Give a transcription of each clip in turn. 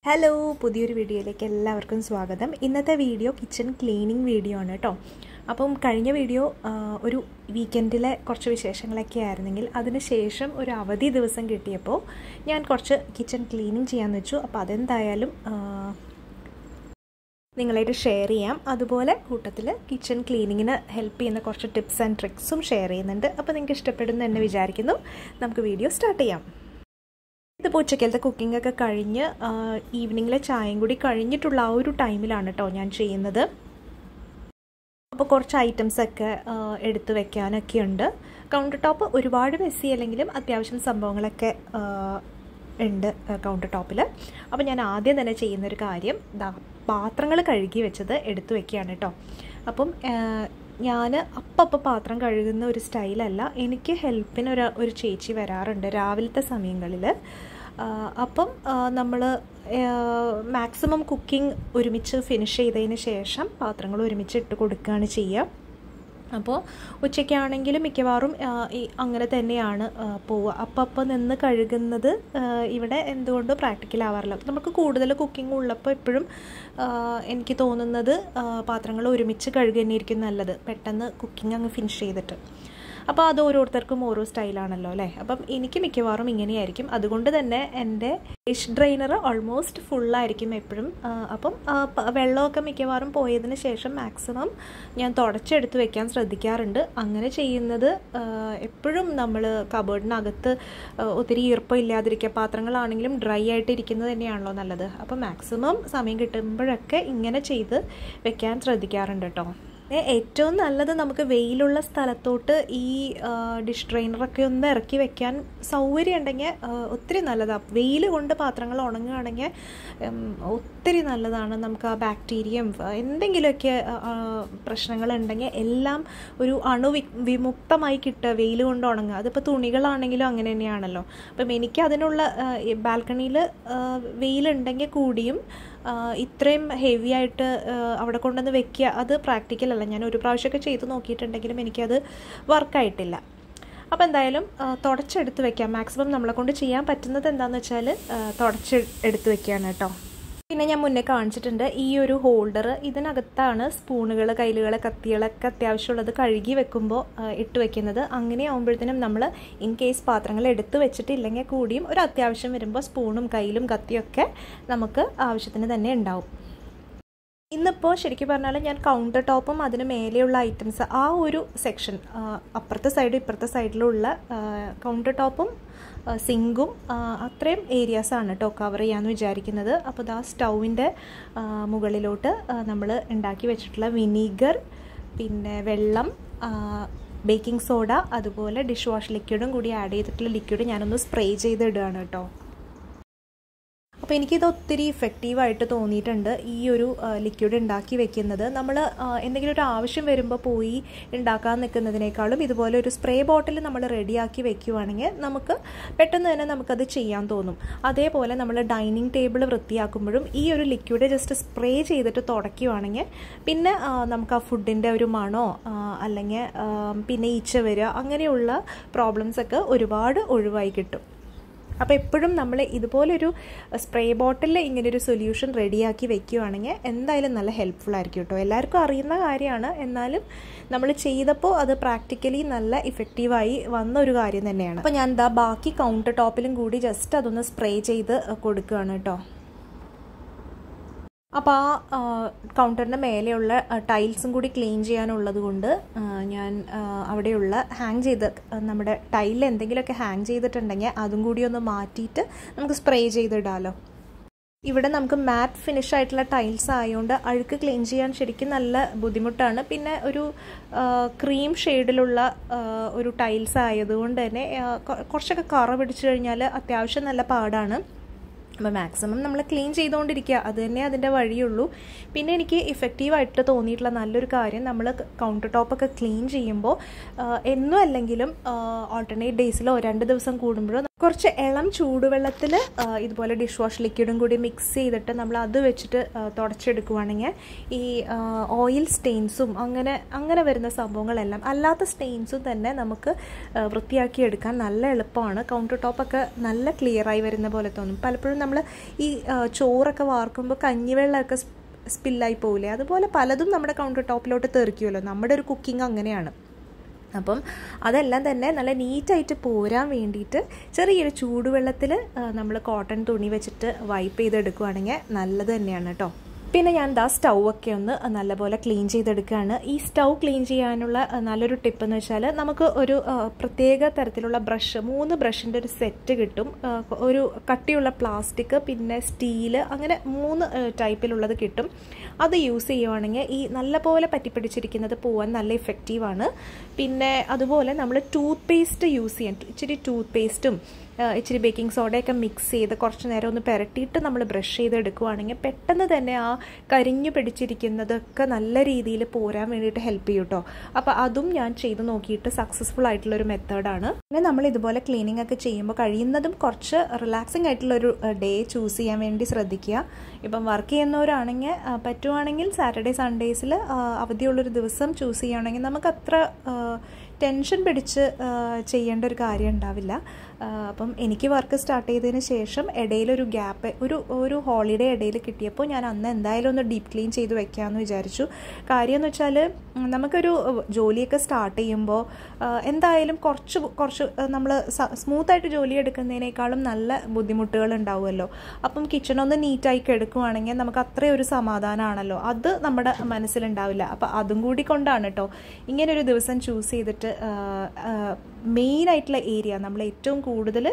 hello പുതിയൊരു വീഡിയോയിലേക്ക് എല്ലാവർക്കും സ്വാഗതം ഇന്നത്തെ വീഡിയോ കിച്ചൺ ക്ലീനിങ് വീഡിയോ ആണ് കേട്ടോ അപ്പം കഴിഞ്ഞ വീഡിയോ ആ, ഒരു വീക്കെൻഡിലെ കുറച്ച് വിശേഷങ്ങളൊക്കെ ആയിരുന്നെങ്കിൽ അതിനുശേഷം ഒരു അവധി ദിവസം കിട്ടിയപ്പോൾ ഞാൻ കുറച്ച് കിച്ചൺ ക്ലീനിങ് ചെയ്യാമെന്ന് വെച്ചു അപ്പോൾ അതെന്തായാലും ആ, നിങ്ങളായിട്ട് ഷെയർ ചെയ്യാം അതുപോലെ കൂട്ടത്തിൽ കിച്ചൺ ക്ലീനിങ്ങിന് ഹെൽപ്പ് ചെയ്യുന്ന കുറച്ച് ടിപ്സ് ആൻഡ് ട്രിക്സും ഷെയർ ചെയ്യുന്നുണ്ട് അപ്പോൾ നിങ്ങൾക്ക് ഇഷ്ടപ്പെടുന്നു എന്ന് വിചാരിക്കുന്നു നമുക്ക് വീഡിയോ സ്റ്റാർട്ട് ചെയ്യാം ഇതിപ്പോൾ ഉച്ചക്കലത്തെ കുക്കിംഗ് ഒക്കെ കഴിഞ്ഞ് ഈവനിങ്ങിലെ ചായയും കൂടി കഴിഞ്ഞിട്ടുള്ള ആ ഒരു ടൈമിലാണ് കേട്ടോ ഞാൻ ചെയ്യുന്നത് അപ്പോൾ കുറച്ച് ഐറ്റംസ് ഒക്കെ എടുത്തു വെക്കാനൊക്കെ ഉണ്ട് കൗണ്ടർ ടോപ്പ് ഒരുപാട് മെസ്സി അല്ലെങ്കിലും അത്യാവശ്യം സംഭവങ്ങളൊക്കെ ആ, ഉണ്ട് കൗണ്ടർ ടോപ്പിൽ അപ്പോൾ ഞാൻ ആദ്യം തന്നെ ചെയ്യുന്നൊരു കാര്യം ദാ പാത്രങ്ങൾ കഴുകി വെച്ചത് എടുത്തു വെക്കുകയാണ് കേട്ടോ അപ്പം ഞാൻ അപ്പം പാത്രം കഴുകുന്ന ഒരു സ്റ്റൈലല്ല എനിക്ക് ഹെൽപ്പിന് ഒരു ഒരു ചേച്ചി വരാറുണ്ട് രാവിലത്തെ സമയങ്ങളിൽ അപ്പം നമ്മൾ മാക്സിമം കുക്കിംഗ് ഒരുമിച്ച് ഫിനിഷ് ചെയ്തതിന് ശേഷം പാത്രങ്ങൾ ഒരുമിച്ച് ഇട്ട് കൊടുക്കുകയാണ് ചെയ്യുക അപ്പോൾ ഉച്ചയ്ക്കാണെങ്കിലും മിക്കവാറും ഈ അങ്ങനെ തന്നെയാണ് പോവുക അപ്പം അപ്പം നിന്ന് കഴുകുന്നത് ഇവിടെ എന്തുകൊണ്ടും പ്രാക്ടിക്കൽ ആവാറില്ല നമുക്ക് കൂടുതൽ കുക്കിംഗ് ഉള്ളപ്പോൾ എപ്പോഴും എനിക്ക് തോന്നുന്നത് പാത്രങ്ങൾ ഒരുമിച്ച് കഴുകി തന്നെയായിരിക്കും നല്ലത് പെട്ടെന്ന് കുക്കിംഗ് അങ്ങ് ഫിനിഷ് ചെയ്തിട്ട് അപ്പോൾ അത് ഓരോരുത്തർക്കും ഓരോ സ്റ്റൈലാണല്ലോ അല്ലേ അപ്പം എനിക്ക് മിക്കവാറും ഇങ്ങനെയായിരിക്കും അതുകൊണ്ട് തന്നെ എൻ്റെ ഡിഷ് ഡ്രെയിനർ ഓൾമോസ്റ്റ് ഫുള്ളായിരിക്കും എപ്പോഴും അപ്പം വെള്ളമൊക്കെ മിക്കവാറും പോയതിന് ശേഷം മാക്സിമം ഞാൻ തുടച്ചെടുത്ത് വെക്കാൻ ശ്രദ്ധിക്കാറുണ്ട് അങ്ങനെ ചെയ്യുന്നത് എപ്പോഴും നമ്മൾ കബേർഡിനകത്ത് ഒത്തിരി ഈർപ്പം ഇല്ലാതിരിക്കുക പാത്രങ്ങളാണെങ്കിലും ഡ്രൈ ആയിട്ട് ഇരിക്കുന്നത് തന്നെയാണല്ലോ നല്ലത് അപ്പം മാക്സിമം സമയം കിട്ടുമ്പോഴൊക്കെ ഇങ്ങനെ ചെയ്ത് വെക്കാൻ ശ്രദ്ധിക്കാറുണ്ട് കേട്ടോ ഏറ്റവും നല്ലത് നമുക്ക് വെയിലുള്ള സ്ഥലത്തോട്ട് ഈ ഡിഷ് ഡ്രെയിനറൊക്കെ ഒന്ന് ഇറക്കി വെക്കാൻ സൗകര്യം ഉണ്ടെങ്കിൽ ഒത്തിരി നല്ലതാണ് വെയിൽ കൊണ്ട് പാത്രങ്ങൾ ഉണങ്ങുകയാണെങ്കിൽ ഒത്തിരി നല്ലതാണ് നമുക്ക് ആ ബാക്ടീരിയം എന്തെങ്കിലുമൊക്കെ പ്രശ്നങ്ങളുണ്ടെങ്കിൽ എല്ലാം ഒരു അണു വിമുക്തമായി കിട്ടുക വെയിൽ കൊണ്ട് ഉണങ്ങുക അതിപ്പോൾ തുണികളാണെങ്കിലും അങ്ങനെ തന്നെയാണല്ലോ അപ്പം എനിക്ക് അതിനുള്ള ബാൽക്കണിയിൽ വെയിലുണ്ടെങ്കിൽ കൂടിയും ഇത്രയും ഹെവി ആയിട്ട് അവിടെ കൊണ്ടുവന്ന് വെക്കുക അത് പ്രാക്ടിക്കൽ അല്ല ഞാൻ ഒരു പ്രാവശ്യമൊക്കെ ചെയ്ത് നോക്കിയിട്ടുണ്ടെങ്കിലും എനിക്കത് വർക്കായിട്ടില്ല അപ്പോൾ എന്തായാലും തുടച്ചെടുത്ത് വെക്കാം മാക്സിമം നമ്മളെ കൊണ്ട് ചെയ്യാൻ പറ്റുന്നത് എന്താണെന്ന് വെച്ചാൽ തുടച്ച് എടുത്ത് വെക്കുകയാണ് കേട്ടോ പിന്നെ ഞാൻ മുന്നേ കാണിച്ചിട്ടുണ്ട് ഈ ഒരു ഹോൾഡർ ഇതിനകത്താണ് സ്പൂണുകൾ കയ്യിലുകൾ കത്തികളൊക്കെ അത്യാവശ്യമുള്ളത് കഴുകി വെക്കുമ്പോൾ ഇട്ട് വെക്കുന്നത് അങ്ങനെ ആകുമ്പോഴത്തേനും നമ്മൾ ഇൻ കേസ് പാത്രങ്ങൾ എടുത്ത് വെച്ചിട്ടില്ലെങ്കിൽ കൂടിയും ഒരു അത്യാവശ്യം വരുമ്പോൾ സ്പൂണും കയ്യിലും കത്തിയൊക്കെ നമുക്ക് ആവശ്യത്തിന് തന്നെ ഉണ്ടാവും ഇന്നിപ്പോൾ ശരിക്കും പറഞ്ഞാൽ ഞാൻ കൗണ്ടർ ടോപ്പും അതിന് മേലെയുള്ള ഐറ്റംസ് ആ ഒരു സെക്ഷൻ അപ്പുറത്തെ സൈഡും ഇപ്പുറത്തെ സൈഡിലുള്ള കൗണ്ടർ ടോപ്പും സിങ്കും അത്രയും ഏരിയാസാണ് കേട്ടോ കവർ ചെയ്യാമെന്ന് വിചാരിക്കുന്നത് അപ്പോൾ ഇതാ സ്റ്റൗവിൻ്റെ മുകളിലോട്ട് നമ്മൾ ഉണ്ടാക്കി വെച്ചിട്ടുള്ള വിനീഗർ പിന്നെ വെള്ളം ബേക്കിംഗ് സോഡ അതുപോലെ ഡിഷ് വാഷ് ലിക്വിഡും കൂടി ആഡ് ചെയ്തിട്ടുള്ള ലിക്വിഡ് ഞാനൊന്ന് സ്പ്രേ ചെയ്ത് ഇടുകയാണ് കേട്ടോ അപ്പോൾ എനിക്കിത് ഒത്തിരി ഇഫക്റ്റീവായിട്ട് തോന്നിയിട്ടുണ്ട് ഈ ഒരു ലിക്വിഡ് ഉണ്ടാക്കി വെക്കുന്നത് നമ്മൾ എന്തെങ്കിലും ഒരു ആവശ്യം വരുമ്പോൾ പോയി ഉണ്ടാക്കാൻ നിൽക്കുന്നതിനേക്കാളും ഇതുപോലെ ഒരു സ്പ്രേ ബോട്ടിൽ നമ്മൾ റെഡിയാക്കി വെക്കുവാണെങ്കിൽ നമുക്ക് പെട്ടെന്ന് തന്നെ നമുക്കത് ചെയ്യാൻ തോന്നും അതേപോലെ നമ്മൾ ഡൈനിങ് ടേബിൾ വൃത്തിയാക്കുമ്പോഴും ഈ ഒരു ലിക്വിഡ് ജസ്റ്റ് സ്പ്രേ ചെയ്തിട്ട് തുടയ്ക്കുവാണെങ്കിൽ പിന്നെ നമുക്ക് ആ ഫുഡിൻ്റെ ഒരു മണോ അല്ലെങ്കിൽ പിന്നെ ഈച്ച വരിക അങ്ങനെയുള്ള പ്രോബ്ലംസ് ഒക്കെ ഒരുപാട് ഒഴിവായി കിട്ടും അപ്പോൾ എപ്പോഴും നമ്മൾ ഇതുപോലൊരു സ്പ്രേ ബോട്ടിലിൽ ഇങ്ങനൊരു സൊല്യൂഷൻ റെഡിയാക്കി വെക്കുകയാണെങ്കിൽ എന്തായാലും നല്ല ഹെൽപ്ഫുൾ ആയിരിക്കും കേട്ടോ എല്ലാവർക്കും അറിയുന്ന കാര്യമാണ് എന്നാലും നമ്മൾ ചെയ്തപ്പോൾ അത് പ്രാക്ടിക്കലി നല്ല ഇഫക്റ്റീവായി വന്ന ഒരു കാര്യം തന്നെയാണ് അപ്പോൾ ഞാൻ എന്താ ബാക്കി കൗണ്ടർ ടോപ്പിലും കൂടി ജസ്റ്റ് അതൊന്ന് സ്പ്രേ ചെയ്ത് കൊടുക്കുകയാണ് കേട്ടോ അപ്പോൾ ആ കൗണ്ടറിൻ്റെ മേലെയുള്ള ടൈൽസും കൂടി ക്ലീൻ ചെയ്യാനുള്ളത് കൊണ്ട് ഞാൻ അവിടെയുള്ള ഹാങ് ചെയ്ത് നമ്മുടെ ടൈലിൽ എന്തെങ്കിലുമൊക്കെ ഹാങ് ചെയ്തിട്ടുണ്ടെങ്കിൽ അതും കൂടി ഒന്ന് മാറ്റിയിട്ട് നമുക്ക് സ്പ്രേ ചെയ്തിടാമല്ലോ ഇവിടെ നമുക്ക് മാറ്റ് ഫിനിഷ് ആയിട്ടുള്ള ടൈൽസ് ആയതുകൊണ്ട് അഴുക്ക് ക്ലീൻ ചെയ്യാൻ ശരിക്കും നല്ല ബുദ്ധിമുട്ടാണ് പിന്നെ ഒരു ക്രീം ഷെയ്ഡിലുള്ള ഒരു ടൈൽസ് ആയതുകൊണ്ട് തന്നെ കുറച്ചൊക്കെ കറ പിടിച്ചു കഴിഞ്ഞാൽ അത്യാവശ്യം നല്ല പാടാണ് അപ്പോൾ മാക്സിമം നമ്മൾ ക്ലീൻ ചെയ്തുകൊണ്ടിരിക്കുക അത് തന്നെ അതിൻ്റെ വഴിയുള്ളൂ പിന്നെ എനിക്ക് ഇഫക്റ്റീവായിട്ട് തോന്നിയിട്ടുള്ള നല്ലൊരു കാര്യം നമ്മൾ കൗണ്ടർ ടോപ്പൊക്കെ ക്ലീൻ ചെയ്യുമ്പോൾ എന്നും അല്ലെങ്കിലും ഓൾട്ടർനേറ്റ് ഡേയ്സിലോ രണ്ട് ദിവസം കൂടുമ്പോഴോ കുറച്ച് ഇളം ചൂടുവെള്ളത്തിൽ ഇതുപോലെ ഡിഷ് വാഷ് ലിക്വിഡും കൂടി മിക്സ് ചെയ്തിട്ട് നമ്മൾ അത് വെച്ചിട്ട് തുടച്ചെടുക്കുവാണെങ്കിൽ ഈ ഓയിൽ സ്റ്റെയിൻസും അങ്ങനെ അങ്ങനെ വരുന്ന സംഭവങ്ങളെല്ലാം അല്ലാത്ത സ്റ്റെയിൻസും തന്നെ നമുക്ക് വൃത്തിയാക്കി എടുക്കാൻ നല്ല എളുപ്പമാണ് കൗണ്ടർ ടോപ്പൊക്കെ നല്ല ക്ലിയറായി വരുന്ന പോലെ തോന്നും പലപ്പോഴും നമ്മൾ ഈ ചോറൊക്കെ വാർക്കുമ്പോൾ കഞ്ഞിവെള്ളമൊക്കെ സ്പില്ലായി പോകില്ലേ അതുപോലെ പലതും നമ്മുടെ കൗണ്ടർ ടോപ്പിലോട്ട് തെറിക്കുമല്ലോ നമ്മുടെ ഒരു കുക്കിംഗ് അങ്ങനെയാണ് അപ്പം അതെല്ലാം തന്നെ നല്ല നീറ്റായിട്ട് പോരാൻ വേണ്ടിയിട്ട് ചെറിയൊരു ചൂടുവെള്ളത്തിൽ നമ്മൾ കോട്ടൺ തുണി വെച്ചിട്ട് വൈപ്പ് ചെയ്തെടുക്കുകയാണെങ്കിൽ നല്ലത് തന്നെയാണ് കേട്ടോ പിന്നെ ഞാൻ ദാ സ്റ്റൗ ഒക്കെ ഒന്ന് നല്ലപോലെ ക്ലീൻ ചെയ്തെടുക്കുകയാണ് ഈ സ്റ്റൗ ക്ലീൻ ചെയ്യാനുള്ള നല്ലൊരു ടിപ്പ് എന്ന് വെച്ചാൽ നമുക്ക് ഒരു പ്രത്യേക തരത്തിലുള്ള ബ്രഷ് മൂന്ന് ബ്രഷിൻ്റെ ഒരു സെറ്റ് കിട്ടും ഒരു കട്ടിയുള്ള പ്ലാസ്റ്റിക് പിന്നെ സ്റ്റീല് അങ്ങനെ മൂന്ന് ടൈപ്പിലുള്ളത് കിട്ടും അത് യൂസ് ചെയ്യുവാണെങ്കിൽ ഈ നല്ലപോലെ പറ്റിപ്പിടിച്ചിരിക്കുന്നത് പോവാൻ നല്ല ഇഫക്റ്റീവാണ് പിന്നെ അതുപോലെ നമ്മൾ ടൂത്ത് പേസ്റ്റ് യൂസ് ചെയ്യാൻ ഇച്ചിരി ടൂത്ത് പേസ്റ്റും ഇച്ചിരി ബേക്കിംഗ് സോഡയൊക്കെ മിക്സ് ചെയ്ത് കുറച്ച് നേരം ഒന്ന് പുരട്ടിയിട്ട് നമ്മൾ ബ്രഷ് ചെയ്തെടുക്കുകയാണെങ്കിൽ പെട്ടെന്ന് തന്നെ ആ കരിഞ്ഞു പിടിച്ചിരിക്കുന്നതൊക്കെ നല്ല രീതിയിൽ പോരാൻ വേണ്ടിയിട്ട് ഹെൽപ്പ് ചെയ്യും കേട്ടോ അപ്പോൾ അതും ഞാൻ ചെയ്ത് നോക്കിയിട്ട് സക്സസ്ഫുൾ ആയിട്ടുള്ളൊരു മെത്തേഡാണ് പിന്നെ നമ്മൾ ഇതുപോലെ ക്ലീനിങ് ഒക്കെ ചെയ്യുമ്പോൾ കഴിയുന്നതും കുറച്ച് റിലാക്സിങ് ആയിട്ടുള്ളൊരു ഡേ ചൂസ് ചെയ്യാൻ വേണ്ടി ശ്രദ്ധിക്കുക ഇപ്പം വർക്ക് ചെയ്യുന്നവരാണെങ്കിൽ പറ്റുവാണെങ്കിൽ സാറ്റർഡേ സൺഡേസിൽ അവധിയുള്ളൊരു ദിവസം ചൂസ് ചെയ്യുകയാണെങ്കിൽ നമുക്ക് അത്ര ടെൻഷൻ പിടിച്ച് ചെയ്യേണ്ട ഒരു കാര്യം ഉണ്ടാവില്ല അപ്പം എനിക്ക് വർക്ക് സ്റ്റാർട്ട് ചെയ്തതിന് ശേഷം ഇടയിലൊരു ഗ്യാപ്പ് ഒരു ഒരു ഹോളിഡേ ഇടയിൽ കിട്ടിയപ്പോൾ ഞാൻ അന്ന് എന്തായാലും ഒന്ന് ഡീപ്പ് ക്ലീൻ ചെയ്ത് വെക്കാമെന്ന് വിചാരിച്ചു കാര്യം എന്ന് വെച്ചാൽ നമുക്കൊരു ജോലിയൊക്കെ സ്റ്റാർട്ട് ചെയ്യുമ്പോൾ എന്തായാലും കുറച്ച് കുറച്ച് നമ്മൾ സ്മൂത്തായിട്ട് ജോലി എടുക്കുന്നതിനേക്കാളും നല്ല ബുദ്ധിമുട്ടുകൾ ഉണ്ടാവുമല്ലോ അപ്പം കിച്ചണൊന്ന് നീറ്റായി കിടക്കുവാണെങ്കിൽ നമുക്ക് അത്രയും ഒരു സമാധാനമാണല്ലോ അത് നമ്മുടെ മനസ്സിലുണ്ടാവില്ല അപ്പം അതും കൂടി കൊണ്ടാണ് കേട്ടോ ഇങ്ങനൊരു ദിവസം ചൂസ് ചെയ്തിട്ട് മെയിൻ ആയിട്ടുള്ള ഏരിയ നമ്മൾ ഏറ്റവും കൂടുതൽ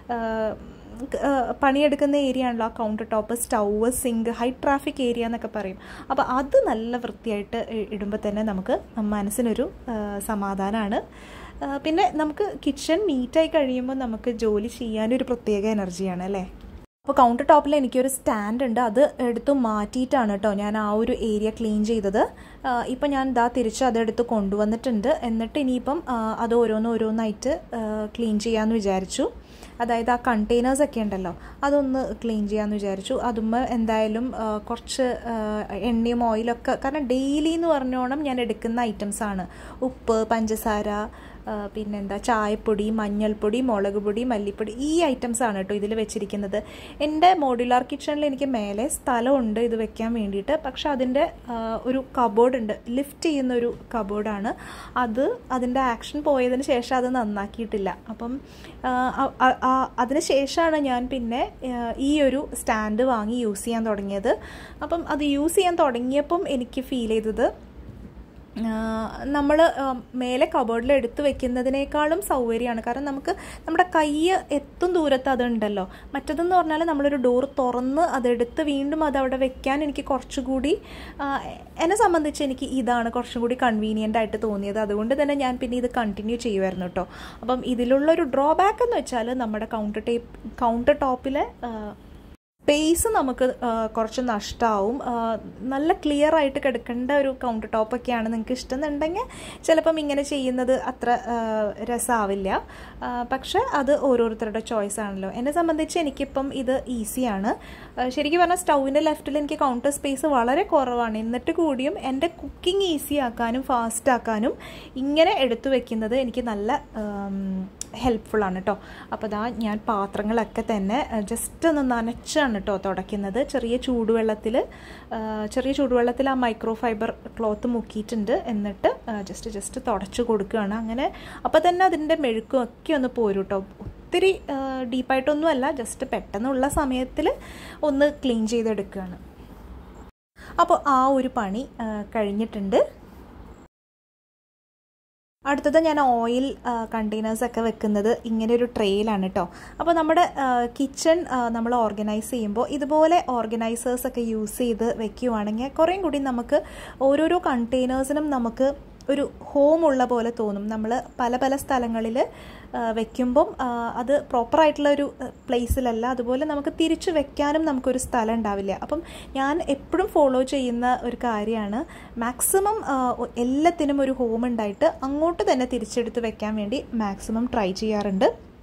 പണിയെടുക്കുന്ന ഏരിയ ആണല്ലോ ആ counter top stove sink high traffic area എന്നൊക്കെ പറയും അപ്പോൾ അത് നല്ല വൃത്തിയായിട്ട് ഇടുമ്പോൾ തന്നെ നമുക്ക് മനസ്സിനൊരു സമാധാനമാണ് പിന്നെ നമുക്ക് കിച്ചൺ നീറ്റായി കഴിയുമ്പോൾ നമുക്ക് ജോലി ചെയ്യാനൊരു പ്രത്യേക എനർജിയാണ് അല്ലേ അപ്പോൾ കൗണ്ടർ ടോപ്പിൽ എനിക്കൊരു സ്റ്റാൻഡ് ഉണ്ട് അത് എടുത്ത് മാറ്റിയിട്ടാണ് കേട്ടോ ഞാൻ ആ ഒരു ഏരിയ ക്ലീൻ ചെയ്തത് ഇപ്പം ഞാൻ ഇതാ തിരിച്ച് അതെടുത്ത് കൊണ്ടുവന്നിട്ടുണ്ട് എന്നിട്ട് ഇനിയിപ്പം അത് ഓരോന്ന് ഓരോന്നായിട്ട് ക്ലീൻ ചെയ്യാമെന്ന് വിചാരിച്ചു അതായത് ആ കണ്ടെയ്നേഴ്സ് ഒക്കെ ഉണ്ടല്ലോ അതൊന്ന് ക്ലീൻ ചെയ്യാമെന്ന് വിചാരിച്ചു അതുമ്മ എന്തായാലും കുറച്ച് എണ്ണയും ഓയിലൊക്കെ കാരണം ഡെയിലി എന്ന് പറഞ്ഞോണം ഞാൻ എടുക്കുന്ന ഐറ്റംസ് ആണ് ഉപ്പ് പഞ്ചസാര പിന്നെന്താ ചായപ്പൊടി മഞ്ഞൾപ്പൊടി മുളക് പൊടി മല്ലിപ്പൊടി ഈ ഐറ്റംസ് ആണ് കേട്ടോ ഇതിൽ വെച്ചിരിക്കുന്നത് എൻ്റെ മോഡുലാർ കിച്ചണിൽ എനിക്ക് മേലെ സ്ഥലമുണ്ട് ഇത് വെക്കാൻ വേണ്ടിയിട്ട് പക്ഷെ അതിൻ്റെ ഒരു കബോർഡ് ഉണ്ട് ലിഫ്റ്റ് ചെയ്യുന്ന ഒരു കബോർഡാണ് അത് അതിൻ്റെ ആക്ഷൻ പോയതിന് ശേഷം അത് നന്നാക്കിയിട്ടില്ല അപ്പം അതിന് ശേഷമാണ് ഞാൻ പിന്നെ ഈ ഒരു സ്റ്റാൻഡ് വാങ്ങി യൂസ് ചെയ്യാൻ തുടങ്ങിയത് അപ്പം അത് യൂസ് ചെയ്യാൻ തുടങ്ങിയപ്പം എനിക്ക് ഫീൽ ചെയ്തത് നമ്മൾ മേലെ കബോർഡിൽ എടുത്ത് വെക്കുന്നതിനേക്കാളും സൗകര്യമാണ് കാരണം നമുക്ക് നമ്മുടെ കൈ എത്തും ദൂരത്ത് അതുണ്ടല്ലോ മറ്റതെന്ന് പറഞ്ഞാൽ നമ്മളൊരു ഡോർ തുറന്ന് അതെടുത്ത് വീണ്ടും അത് അവിടെ വെക്കാൻ എനിക്ക് കുറച്ചുകൂടി എന്നെ സംബന്ധിച്ച് എനിക്ക് ഇതാണ് കുറച്ചും കൂടി കൺവീനിയൻ്റ് ആയിട്ട് തോന്നിയത് അതുകൊണ്ട് തന്നെ ഞാൻ പിന്നെ ഇത് കണ്ടിന്യൂ ചെയ്യുമായിരുന്നു കേട്ടോ അപ്പം ഇതിലുള്ളൊരു ഡ്രോബാക്ക് എന്ന് വെച്ചാൽ നമ്മുടെ കൗണ്ടർ ടേപ്പ് കൗണ്ടർ ടോപ്പിലെ സ്പേസ് നമുക്ക് കുറച്ച് നഷ്ടമാവും നല്ല ക്ലിയർ ആയിട്ട് കിടക്കേണ്ട ഒരു കൗണ്ടർ ടോപ്പൊക്കെയാണ് നിങ്ങൾക്ക് ഇഷ്ടം എന്നുണ്ടെങ്കിൽ ചിലപ്പം ഇങ്ങനെ ചെയ്യുന്നത് അത്ര രസമാവില്ല പക്ഷെ അത് ഓരോരുത്തരുടെ ചോയ്സ് ആണല്ലോ എന്നെ സംബന്ധിച്ച് എനിക്കിപ്പം ഇത് ഈസിയാണ് ശരിക്കും പറഞ്ഞാൽ സ്റ്റൗവിൻ്റെ ലെഫ്റ്റിൽ എനിക്ക് കൗണ്ടർ സ്പേസ് വളരെ കുറവാണ് എന്നിട്ട് കൂടിയും എൻ്റെ കുക്കിംഗ് ഈസി ആക്കാനും ഫാസ്റ്റ് ആക്കാനും ഇങ്ങനെ എടുത്തു വെക്കുന്നത് എനിക്ക് നല്ല ഹെൽപ്ഫുള്ളാണ് കേട്ടോ അപ്പോൾ ഇതാ ഞാൻ പാത്രങ്ങളൊക്കെ തന്നെ ജസ്റ്റ് ഒന്ന് നനച്ചാണ് കേട്ടോ തുടയ്ക്കുന്നത് ചെറിയ ചൂടുവെള്ളത്തിൽ ചെറിയ ചൂടുവെള്ളത്തിൽ ആ മൈക്രോ ഫൈബർ ക്ലോത്ത് മുക്കിയിട്ടുണ്ട് എന്നിട്ട് ജസ്റ്റ് ജസ്റ്റ് തുടച്ച് കൊടുക്കുകയാണ് അങ്ങനെ അപ്പോൾ തന്നെ അതിൻ്റെ മെഴുക്കും ഒക്കെ ഒന്ന് പോരും കേട്ടോ ഒത്തിരി ഡീപ്പായിട്ടൊന്നുമല്ല ജസ്റ്റ് പെട്ടെന്നുള്ള സമയത്തിൽ ഒന്ന് ക്ലീൻ ചെയ്തെടുക്കുകയാണ് അപ്പോൾ ആ ഒരു പണി കഴിഞ്ഞിട്ടുണ്ട് അടുത്തത് ഞാൻ ഓയിൽ കണ്ടെയ്നേഴ്സ് ഒക്കെ വെക്കുന്നത് ഇങ്ങനെ ഒരു ട്രെയിലാണ് കേട്ടോ അപ്പോൾ നമ്മുടെ കിച്ചൺ നമ്മൾ ഓർഗനൈസ് ചെയ്യുമ്പോൾ ഇതുപോലെ ഓർഗനൈസേഴ്സ് ഒക്കെ യൂസ് ചെയ്ത് വെക്കുകയാണെങ്കിൽ കുറേയും കൂടി നമുക്ക് ഓരോരോ കണ്ടെയ്നേഴ്സിനും നമുക്ക് ഒരു ഹോം ഉള്ള പോലെ തോന്നും നമ്മൾ പല പല സ്ഥലങ്ങളിൽ വെക്കുമ്പം അത് പ്രോപ്പറായിട്ടുള്ള ഒരു പ്ലേസിലല്ല അതുപോലെ നമുക്ക് തിരിച്ചു വെക്കാനും നമുക്കൊരു സ്ഥലം ഉണ്ടാവില്ല അപ്പം ഞാൻ എപ്പോഴും ഫോളോ ചെയ്യുന്ന ഒരു കാര്യമാണ് മാക്സിമം എല്ലാത്തിനും ഒരു ഹോം ഉണ്ടായിട്ട് അങ്ങോട്ട് തന്നെ തിരിച്ചെടുത്ത് വെക്കാൻ വേണ്ടി മാക്സിമം ട്രൈ ചെയ്യാറുണ്ട്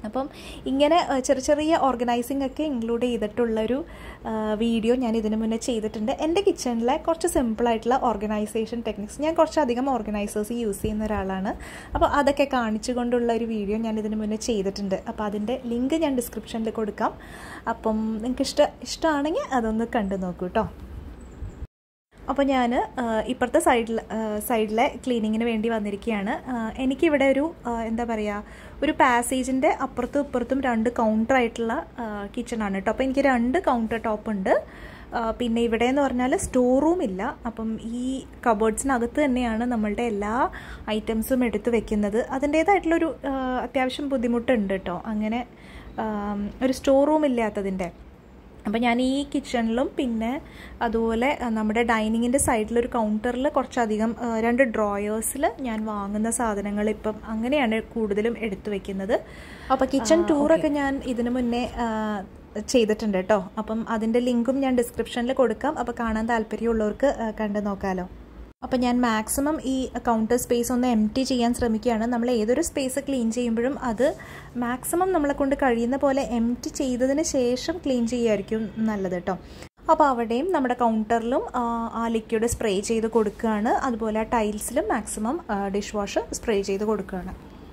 അപ്പം ഇങ്ങനെ ചെറിയ ചെറിയ ഓർഗനൈസിംഗ് ഒക്കെ ഇൻക്ലൂഡ് ചെയ്തിട്ടുള്ളൊരു വീഡിയോ ഞാൻ ഇതിനു മുന്നേ ചെയ്തിട്ടുണ്ട് എൻ്റെ കിച്ചണിലെ കുറച്ച് സിമ്പിളായിട്ടുള്ള ഓർഗനൈസേഷൻ ടെക്നിക്സ് ഞാൻ കുറച്ചധികം ഓർഗനൈസേഴ്സ് യൂസ് ചെയ്യുന്ന ഒരാളാണ് അപ്പോൾ അതൊക്കെ കാണിച്ചു കൊണ്ടുള്ള ഒരു വീഡിയോ ഞാൻ ഇതിനു മുന്നേ ചെയ്തിട്ടുണ്ട് അപ്പോൾ അതിൻ്റെ ലിങ്ക് ഞാൻ ഡിസ്ക്രിപ്ഷനിൽ കൊടുക്കാം അപ്പം നിങ്ങൾക്ക് ഇഷ്ട ഇഷ്ടമാണെങ്കിൽ അതൊന്ന് കണ്ടു നോക്കൂ കേട്ടോ അപ്പോൾ ഞാൻ ഇപ്പുറത്തെ സൈഡിൽ സൈഡിലെ ക്ലീനിങ്ങിന് വേണ്ടി വന്നിരിക്കുകയാണ് എനിക്കിവിടെ ഒരു എന്താ പറയുക ഒരു പാസേജിൻ്റെ അപ്പുറത്തും ഇപ്പുറത്തും രണ്ട് കൗണ്ടർ ആയിട്ടുള്ള കിച്ചണാണ് കേട്ടോ അപ്പോൾ എനിക്ക് രണ്ട് കൗണ്ടർ ടോപ്പ് ഉണ്ട് പിന്നെ ഇവിടെ എന്ന് പറഞ്ഞാൽ സ്റ്റോർ റൂം ഇല്ല അപ്പം ഈ കബേർഡ്സിനകത്ത് തന്നെയാണ് നമ്മളുടെ എല്ലാ ഐറ്റംസും എടുത്ത് വെക്കുന്നത് അതിൻ്റേതായിട്ടുള്ളൊരു അത്യാവശ്യം ബുദ്ധിമുട്ടുണ്ട് കേട്ടോ അങ്ങനെ ഒരു സ്റ്റോർ റൂം ഇല്ലാത്തതിൻ്റെ അപ്പോൾ ഞാൻ ഈ കിച്ചണിലും പിന്നെ അതുപോലെ നമ്മുടെ ഡൈനിങ്ങിൻ്റെ സൈഡിലൊരു കൗണ്ടറിൽ കുറച്ചധികം രണ്ട് ഡ്രോയേഴ്സിൽ ഞാൻ വാങ്ങുന്ന സാധനങ്ങൾ ഇപ്പം അങ്ങനെയാണ് കൂടുതലും എടുത്തു വെക്കുന്നത് അപ്പോൾ കിച്ചൺ ടൂറൊക്കെ ഞാൻ ഇതിനു മുന്നേ ചെയ്തിട്ടുണ്ട് കേട്ടോ അപ്പം അതിൻ്റെ ലിങ്കും ഞാൻ ഡിസ്ക്രിപ്ഷനിൽ കൊടുക്കാം അപ്പോൾ കാണാൻ താല്പര്യമുള്ളവർക്ക് കണ്ടു നോക്കാമല്ലോ അപ്പോൾ ഞാൻ മാക്സിമം ഈ കൗണ്ടർ സ്പേസ് ഒന്ന് എം ടി ചെയ്യാൻ ശ്രമിക്കുകയാണ് നമ്മൾ ഏതൊരു സ്പേസ് ക്ലീൻ ചെയ്യുമ്പോഴും അത് മാക്സിമം നമ്മളെ കൊണ്ട് കഴിയുന്ന പോലെ എം ടി ചെയ്തതിന് ശേഷം ക്ലീൻ ചെയ്യുമായിരിക്കും നല്ലത് കേട്ടോ അപ്പോൾ അവിടെയും നമ്മുടെ കൗണ്ടറിലും ആ ലിക്വിഡ് സ്പ്രേ ചെയ്ത് കൊടുക്കുകയാണ് അതുപോലെ ആ ടൈൽസിലും മാക്സിമം ഡിഷ് വാഷ് സ്പ്രേ ചെയ്ത് കൊടുക്കുകയാണ്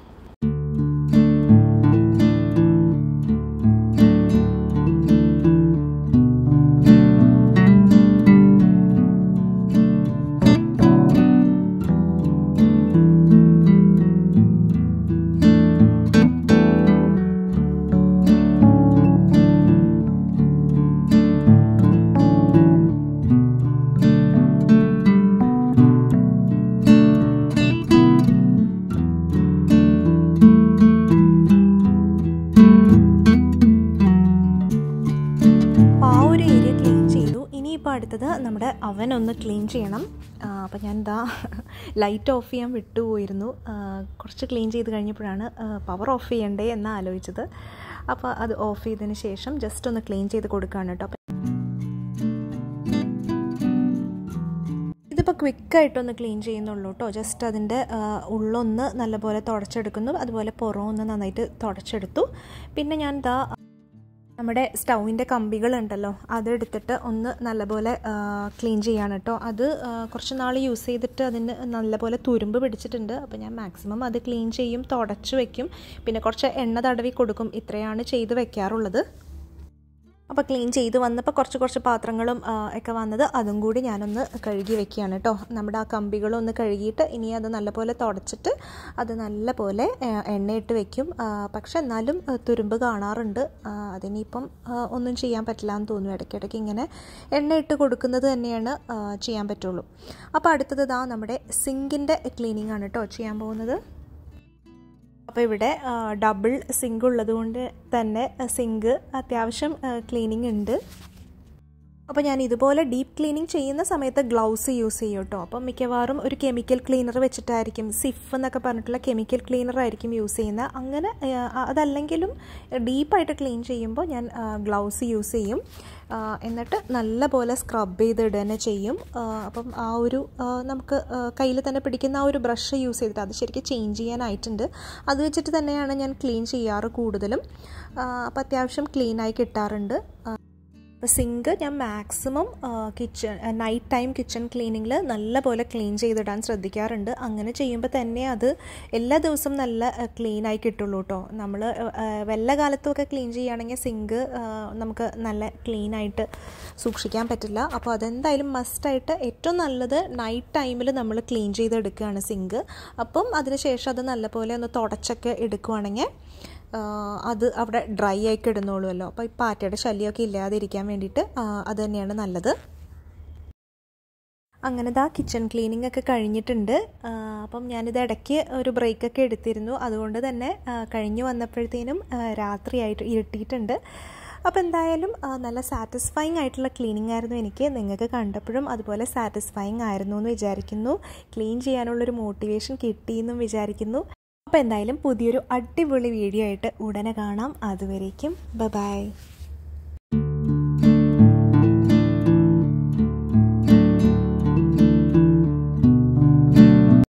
ഇപ്പോൾ അടുത്തത് നമ്മുടെ അവൻ ഒന്ന് ക്ലീൻ ചെയ്യണം അപ്പോൾ ഞാൻ എന്താ ലൈറ്റ് ഓഫ് ചെയ്യാൻ വിട്ടുപോയിരുന്നു കുറച്ച് ക്ലീൻ ചെയ്ത് കഴിഞ്ഞപ്പോഴാണ് പവർ ഓഫ് ചെയ്യണ്ടേ എന്ന് ആലോചിച്ചത് അപ്പോൾ അത് ഓഫ് ചെയ്തതിന് ശേഷം ജസ്റ്റ് ഒന്ന് ക്ലീൻ ചെയ്ത് കൊടുക്കുകയാണ് കേട്ടോ ഇതിപ്പോൾ ക്വിക്കായിട്ടൊന്ന് ക്ലീൻ ചെയ്യുന്നുള്ളൂ കേട്ടോ ജസ്റ്റ് അതിൻ്റെ ഉള്ളൊന്ന് നല്ലപോലെ തുടച്ചെടുക്കുന്നു അതുപോലെ പുറം ഒന്ന് നന്നായിട്ട് തുടച്ചെടുത്തു പിന്നെ ഞാൻ ഇതാ നമ്മുടെ സ്റ്റൗവിൻ്റെ കമ്പികളുണ്ടല്ലോ അതെടുത്തിട്ട് ഒന്ന് നല്ലപോലെ ക്ലീൻ ചെയ്യാണ് കേട്ടോ അത് കുറച്ച് നാൾ യൂസ് ചെയ്തിട്ട് അതിന് നല്ലപോലെ തുരുമ്പ് പിടിച്ചിട്ടുണ്ട് അപ്പോൾ ഞാൻ മാക്സിമം അത് ക്ലീൻ ചെയ്യും തുടച്ച് വെക്കും പിന്നെ കുറച്ച് എണ്ണ തടവി കൊടുക്കും ഇത്രയാണ് ചെയ്ത് വെക്കാറുള്ളത് അപ്പോൾ ക്ലീൻ ചെയ്ത് വന്നപ്പോൾ കുറച്ച് കുറച്ച് പാത്രങ്ങളും ഒക്കെ വന്നത് അതും കൂടി ഞാനൊന്ന് കഴുകി വെക്കുകയാണ് കേട്ടോ നമ്മുടെ ആ കമ്പികളും ഒന്ന് കഴുകിയിട്ട് ഇനി അത് നല്ലപോലെ തുടച്ചിട്ട് അത് നല്ലപോലെ എണ്ണയിട്ട് വെക്കും പക്ഷെ എന്നാലും തുരുമ്പ് കാണാറുണ്ട് അതിനിപ്പം ഒന്നും ചെയ്യാൻ പറ്റില്ല എന്ന് തോന്നുന്നു ഇടയ്ക്കിടയ്ക്ക് ഇങ്ങനെ എണ്ണയിട്ട് കൊടുക്കുന്നത് തന്നെയാണ് ചെയ്യാൻ പറ്റുള്ളൂ അപ്പോൾ അടുത്തത് ഇതാ നമ്മുടെ സിങ്കിൻ്റെ ക്ലീനിങ് ആണ് കേട്ടോ ചെയ്യാൻ പോകുന്നത് അപ്പോൾ ഇവിടെ ഡബിൾ സിങ്ക് ഉള്ളതുകൊണ്ട് തന്നെ സിങ്ക് അത്യാവശ്യം ക്ലീനിങ് ഉണ്ട് അപ്പോൾ ഞാൻ ഇതുപോലെ ഡീപ്പ് ക്ലീനിങ് ചെയ്യുന്ന സമയത്ത് ഗ്ലൗസ് യൂസ് ചെയ്യും കേട്ടോ അപ്പം മിക്കവാറും ഒരു കെമിക്കൽ ക്ലീനർ വെച്ചിട്ടായിരിക്കും സിഫ് എന്നൊക്കെ പറഞ്ഞിട്ടുള്ള കെമിക്കൽ ക്ലീനർ ആയിരിക്കും യൂസ് ചെയ്യുന്നത് അങ്ങനെ അതല്ലെങ്കിലും ഡീപ്പായിട്ട് ക്ലീൻ ചെയ്യുമ്പോൾ ഞാൻ ഗ്ലൗസ് യൂസ് ചെയ്യും എന്നിട്ട് നല്ല പോലെ സ്ക്രബ് ചെയ്തിടുക തന്നെ ചെയ്യും അപ്പം ആ ഒരു നമുക്ക് കയ്യിൽ തന്നെ പിടിക്കുന്ന ആ ഒരു ബ്രഷ് യൂസ് ചെയ്തിട്ട് അത് ശരിക്കും ചേഞ്ച് ചെയ്യാനായിട്ടുണ്ട് അത് വെച്ചിട്ട് തന്നെയാണ് ഞാൻ ക്ലീൻ ചെയ്യാറ് കൂടുതലും അപ്പോൾ അത്യാവശ്യം ക്ലീനായി കിട്ടാറുണ്ട് അപ്പോൾ സിങ്ക് ഞാൻ maximum kitchen night time kitchen ക്ലീനിങ്ങിൽ നല്ല പോലെ ക്ലീൻ ചെയ്തിടാൻ ശ്രദ്ധിക്കാറുണ്ട് അങ്ങനെ ചെയ്യുമ്പോൾ തന്നെ അത് എല്ലാ ദിവസവും നല്ല ക്ലീൻ ആയി കിട്ടുള്ളൂ കേട്ടോ നമ്മൾ വല്ല കാലത്തുമൊക്കെ ക്ലീൻ ചെയ്യുകയാണെങ്കിൽ സിങ്ക് നമുക്ക് നല്ല ക്ലീൻ ആയിട്ട് സൂക്ഷിക്കാൻ പറ്റില്ല അപ്പോൾ അതെന്തായാലും മസ്റ്റായിട്ട് ഏറ്റവും നല്ലത് നൈറ്റ് ടൈമിൽ നമ്മൾ ക്ലീൻ ചെയ്തെടുക്കുകയാണ് സിങ്ക് അപ്പം അതിനുശേഷം അത് നല്ലപോലെ ഒന്ന് തുടച്ചൊക്കെ എടുക്കുവാണെങ്കിൽ അത് അവിടെ ഡ്രൈ ആയി കിടന്നോളുമല്ലോ അപ്പോൾ ഈ പാറ്റയുടെ ശല്യമൊക്കെ ഇല്ലാതിരിക്കാൻ വേണ്ടിയിട്ട് അത് തന്നെയാണ് നല്ലത് അങ്ങനെ ദാ കിച്ചൺ ക്ലീനിങ് ഒക്കെ കഴിഞ്ഞിട്ടുണ്ട് അപ്പം ഞാനിത് ഇടയ്ക്ക് ഒരു ബ്രേക്കൊക്കെ എടുത്തിരുന്നു അതുകൊണ്ട് തന്നെ കഴിഞ്ഞു വന്നപ്പോഴത്തേനും രാത്രിയായിട്ട് ഇരുട്ടിയിട്ടുണ്ട് അപ്പോൾ എന്തായാലും നല്ല സാറ്റിസ്ഫൈങ് ആയിട്ടുള്ള ക്ലീനിങ് ആയിരുന്നു എനിക്ക് നിങ്ങൾക്ക് കണ്ടപ്പോഴും അതുപോലെ സാറ്റിസ്ഫൈങ് ആയിരുന്നു എന്ന് വിചാരിക്കുന്നു ക്ലീൻ ചെയ്യാനുള്ളൊരു മോട്ടിവേഷൻ കിട്ടിയെന്നും വിചാരിക്കുന്നു അപ്പോൾ എന്തായാലും പുതിയൊരു അടിപൊളി വീഡിയോ ആയിട്ട് ഉടനെ കാണാം അതുവരേക്കും ബ ബൈ